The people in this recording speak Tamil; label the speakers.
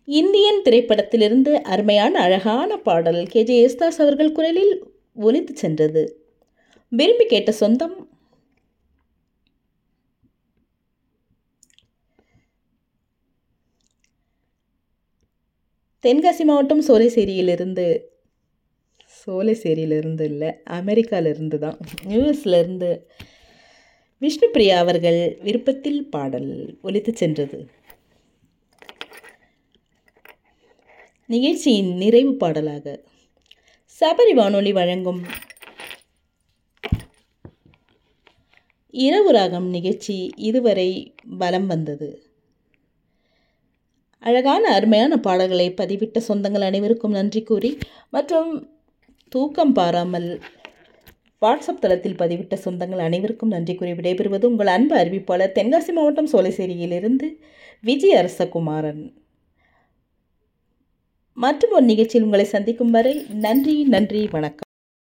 Speaker 1: இந்தியன் திரைப்படத்திலிருந்து அருமையான அழகான பாடல் கே ஜே யேசுதாஸ் அவர்கள் குரலில் ஒலித்து சென்றது விரும்பி கேட்ட சொந்தம் தென்காசி மாவட்டம் சோலைசேரியிலிருந்து சோலைசேரியிலிருந்து இல்லை அமெரிக்காவிலிருந்து தான் யூஎஸ்லேருந்து விஷ்ணுபிரியா அவர்கள் விருப்பத்தில் பாடல் ஒலித்து சென்றது நிகழ்ச்சியின் நிறைவு பாடலாக சபரி வானொலி வழங்கும் இரவு ராகம் நிகழ்ச்சி இதுவரை வலம் வந்தது அழகான அருமையான பாடல்களை பதிவிட்ட சொந்தங்கள் அனைவருக்கும் நன்றி கூறி மற்றும் தூக்கம் பாராமல் வாட்ஸ்அப் தளத்தில் பதிவிட்ட சொந்தங்கள் அனைவருக்கும் நன்றி கூறி விடைபெறுவது உங்கள் அன்பு அறிவிப்பாளர் தென்காசி மாவட்டம் சோலைசேரியிலிருந்து விஜய் அரசகுமாரன் மற்றும் ஒரு நிகழ்ச்சியில் உங்களை சந்திக்கும் வரை நன்றி நன்றி வணக்கம்